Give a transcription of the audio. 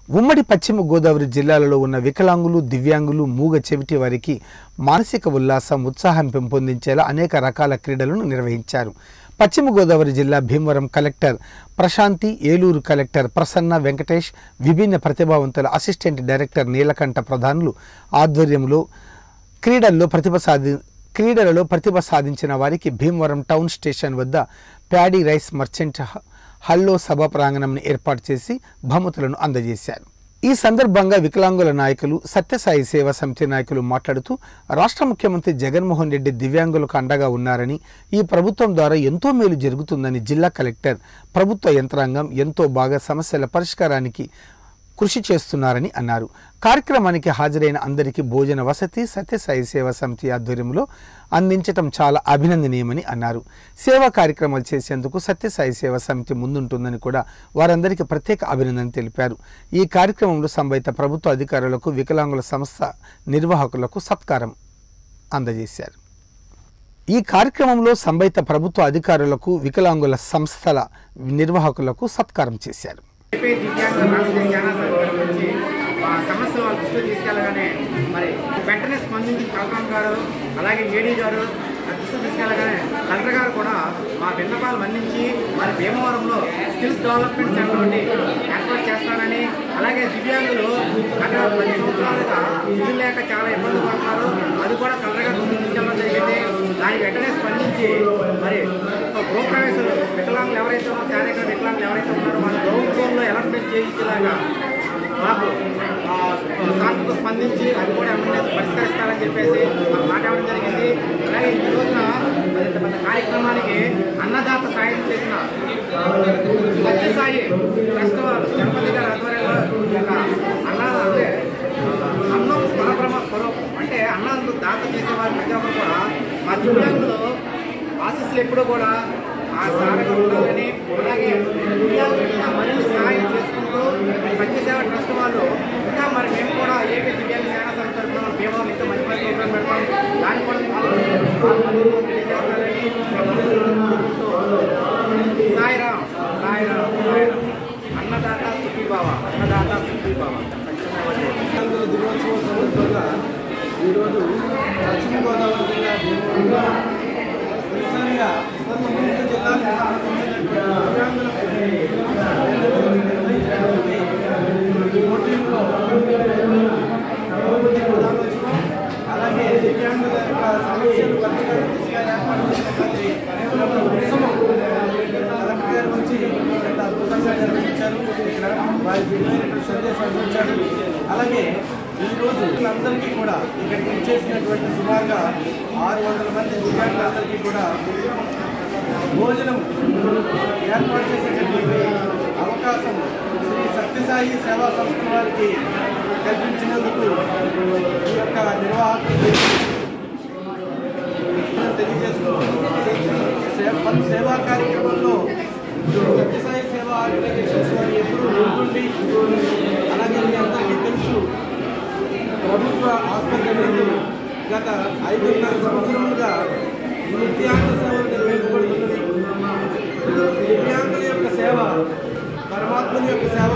ఉమ్మడి పశ్చిమ గోదావరి జిల్లాలలో ఉన్న వికలాంగులు దివ్యాంగులు మూగ చెవిటి వారికి మానసిక ఉల్లాసం ఉత్సాహం పెంపొందించేలా అనేక రకాల క్రీడలను నిర్వహించారు పశ్చిమ గోదావరి జిల్లా భీమవరం కలెక్టర్ ప్రశాంతి ఏలూరు కలెక్టర్ ప్రసన్న వెంకటేష్ విభిన్న ప్రతిభావంతుల అసిస్టెంట్ డైరెక్టర్ నీలకంఠ ప్రధానులు ఆధ్వర్యంలో క్రీడల్లో ప్రతిభ సాధి క్రీడలలో ప్రతిభ సాధించిన వారికి భీమవరం టౌన్ స్టేషన్ వద్ద ప్యాడీ రైస్ మర్చెంట్ హ- హల్లో సభ ప్రాంగణంని ఏర్పాటు చేసి బహుమతులను అందజేశారు ఈ సందర్భంగా వికలాంగుల నాయకులు సత్యసాయి సేవా సమితి నాయకులు మాట్లాడుతూ రాష్ట్ర ముఖ్యమంత్రి జగన్మోహన్ రెడ్డి దివ్యాంగులకు అండగా ఉన్నారని ఈ ప్రభుత్వం ద్వారా ఎంతో మేలు జరుగుతుందని జిల్లా కలెక్టర్ ప్రభుత్వ యంత్రాంగం ఎంతో బాగా సమస్యల పరిష్కారానికి కృషి చేస్తున్నారని అన్నారు కార్యక్రమానికి హాజరైన అందరికీ భోజన వసతి సత్యసాయి సేవా సమితి ఆధ్వర్యంలో అందించటం చాలా అభినందనీయమని అన్నారు సేవా కార్యక్రమాలు చేసేందుకు సత్యసాయి సేవా సమితి ముందుంటుందని కూడా వారందరికీ ప్రత్యేక అభినందన తెలిపారు ఈ కార్యక్రమంలో సంబంధిత ప్రభుత్వ అధికారులకు వికలాంగుల సంస్థ నిర్వాహకులకు సత్కారం అందజేశారు ఈ కార్యక్రమంలో సంబంధిత ప్రభుత్వ అధికారులకు వికలాంగుల సంస్థల నిర్వాహకులకు సత్కారం చేశారు ఏపీ దివ్యాంగుల రాష్ట్రీయ జ్ఞాన సంఘం నుంచి మా సమస్య వాళ్ళ దృష్టిలో తీసుకెళ్ళగానే మరి వెంటనే స్పందించి కలెక్టర్ గారు అలాగే ఏడీ గారు ఆ దృష్టిలో తీసుకెళ్ళగానే కలెక్టర్ గారు కూడా మా విన్నపాలు మన్నించి మరి భీమవరంలో స్కిల్స్ డెవలప్మెంట్ సెంటర్ ఒకటి ఏర్పాటు చేస్తానని అలాగే దివ్యాంగులు అక్కడ పది సంవత్సరాలుగా విధులు లేక చాలా ఇబ్బంది పడుతున్నారు అది కూడా కలెక్టర్ గారు దృష్టికి తీసుకెళ్ళడం జరిగింది దానికి వెంటనే స్పందించి మరి ఒక గృహప్రవేశాలు వికలాంగులు ఎవరైతే ఉన్నారో శారీరక వికలాంగులు ఎవరైతే ఉన్నారో వాళ్ళ గ్రౌండ్ ఫ్లోర్లో అలాట్మెంట్ చేయించేలాగా మాకు ఆ, సాకుతో స్పందించి అది కూడా ఎమ్మెల్యే పరిష్కరిస్తారని చెప్పేసి మాకు మాట ఇవ్వడం జరిగింది అలాగే ఈ రోజున మరి ఇంత పెద్ద కార్యక్రమానికి అన్నదాత సాయం చేసిన సత్యసాయి ట్రస్ట్ వారు గణపతి గారి ఆధ్వర్యంలో ఈ యొక్క అన్న అంటే అన్నం పరబ్రహ్మ స్వరూపం అంటే అన్నం దాత చేసే వారి ప్రతి ఒక్కరు కూడా మా దివ్యాంగులు ఆశీస్సులు ఎప్పుడూ కూడా ఆ సారగా ఉండాలని అలాగే దివ్యాంగులు ఇంకా మరిన్ని సహాయం చేసుకుంటూ సత్యసేవ ట్రస్ట్ వాళ్ళు ఇంకా మరి మేము కూడా ఏపీ దివ్యాంగ సేనా సంస్థ తరఫున మేము ఇంకా మంచి మంచి ప్రోగ్రాం పెడతాం దానికి కూడా పాల్గొని పాల్గొని తెలియజేస్తారని సాయిరామ్ సాయిరామ్ సాయిరామ్ అన్నదాత సుఖీభావ అన్నదాత సుఖీభావ వికలాంగుల దినోత్సవం సందర్భంగా ఈరోజు పశ్చిమ గోదావరి జిల్లా భీమవరంలో తొలిసారిగా మూడు జిల్లాలకు సంబంధించినటువంటి దివ్యాంగులకు పోటీల్లో బహుమతి ప్రధానోత్సవం అలాగే దివ్యాంగుల యొక్క సమస్యలు పరిష్కారం దిశగా ఏర్పాటు చేసినటువంటి ఉత్సవం కలెక్టర్ గారు వచ్చి చాలా అద్భుతంగా నిర్వహించారు ఇక్కడ వారి విలువైనటువంటి సందేశాలు ఇచ్చారు అలాగే ఈ రోజు అందరికీ కూడా ఇక్కడికి వచ్చేసినటువంటి సుమారుగా ఆరు వందల మంది దివ్యాంగులందరికీ కూడా భోజనం ఏర్పాటు చేసేటటువంటి అవకాశం శ్రీ సత్యసాయి సేవా సంస్థ వారికి కల్పించినందుకు ఈ యొక్క నిర్వాహకులు తెలియజేసుకుంటూ సేవా కార్యక్రమంలో సత్యసాయి సేవా ఆర్గనైజేషన్స్ వారు ఎప్పుడూ ముందుండి అలాగే మీ అందరికీ తెలుసు ప్రభుత్వ ఆసుపత్రి నుండి గత ఐదున్నర సంవత్సరములుగా దివ్యాంగ సేవలు నిర్వహించబడుతున్నది దివ్యాంగుల యొక్క సేవ పరమాత్మని యొక్క సేవ